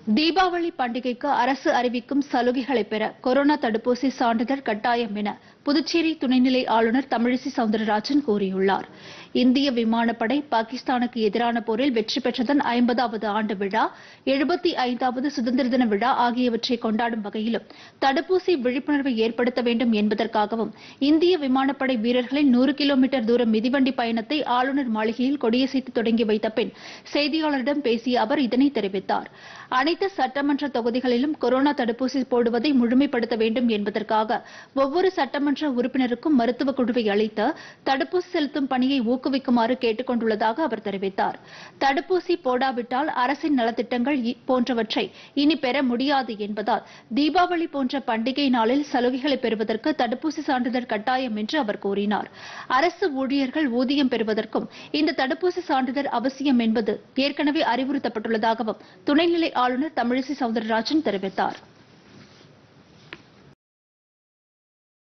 தீபாவளி பண்டிகைக்கு அரசு அறிவிக்கும் சலுகைகளை பெற கொரோனா தடுப்பூசி சான்றிதழ் கட்டாயம் என புதுச்சேரி துணைநிலை ஆளுநர் தமிழிசை சவுந்தரராஜன் கூறியுள்ளார் இந்திய விமானப்படை பாகிஸ்தானுக்கு எதிரான போரில் வெற்றி பெற்றதன் ஐம்பதாவது ஆண்டு விழா எழுபத்தி ஐந்தாவது சுதந்திர தின விழா ஆகியவற்றை கொண்டாடும் வகையிலும் தடுப்பூசி விழிப்புணர்வை ஏற்படுத்த வேண்டும் என்பதற்காகவும் இந்திய விமானப்படை வீரர்களின் நூறு கிலோமீட்டர் தூர மிதிவண்டி பயணத்தை ஆளுநர் மாளிகையில் கொடியசைத்து தொடங்கி வைத்த பின் செய்தியாளரிடம் பேசிய அவர் இதனை தெரிவித்தார் அனைத்து சட்டமன்ற தொகுதிகளிலும் கொரோனா தடுப்பூசி போடுவதை முழுமைப்படுத்த வேண்டும் என்பதற்காக ஒவ்வொரு சட்டமன்ற உறுப்பினருக்கும் மருத்துவக் குழுவை அளித்து தடுப்பூசி செலுத்தும் பணியை ஊக்குவிக்குமாறு கேட்டுக் கொண்டுள்ளதாக அவர் தெரிவித்தார் தடுப்பூசி போடாவிட்டால் அரசின் நலத்திட்டங்கள் இ- போன்றவற்றை இனி பெற முடியாது என்பதால் தீபாவளி போன்ற பண்டிகை நாளில் சலுகைகளை பெறுவதற்கு தடுப்பூசி சான்றிதழ் கட்டாயம் என்று அவர் கூறினார் அரசு ஊழியர்கள் ஊதியம் பெறுவதற்கும் இந்த தடுப்பூசி சான்றிதழ் அவசியம் என்பது ஏற்கனவே அறிவுறுத்தப்பட்டுள்ளதாகவும் துணைநிலை ஆளுநர் தமிழிசை சவுந்தரராஜன் தெரிவித்தார்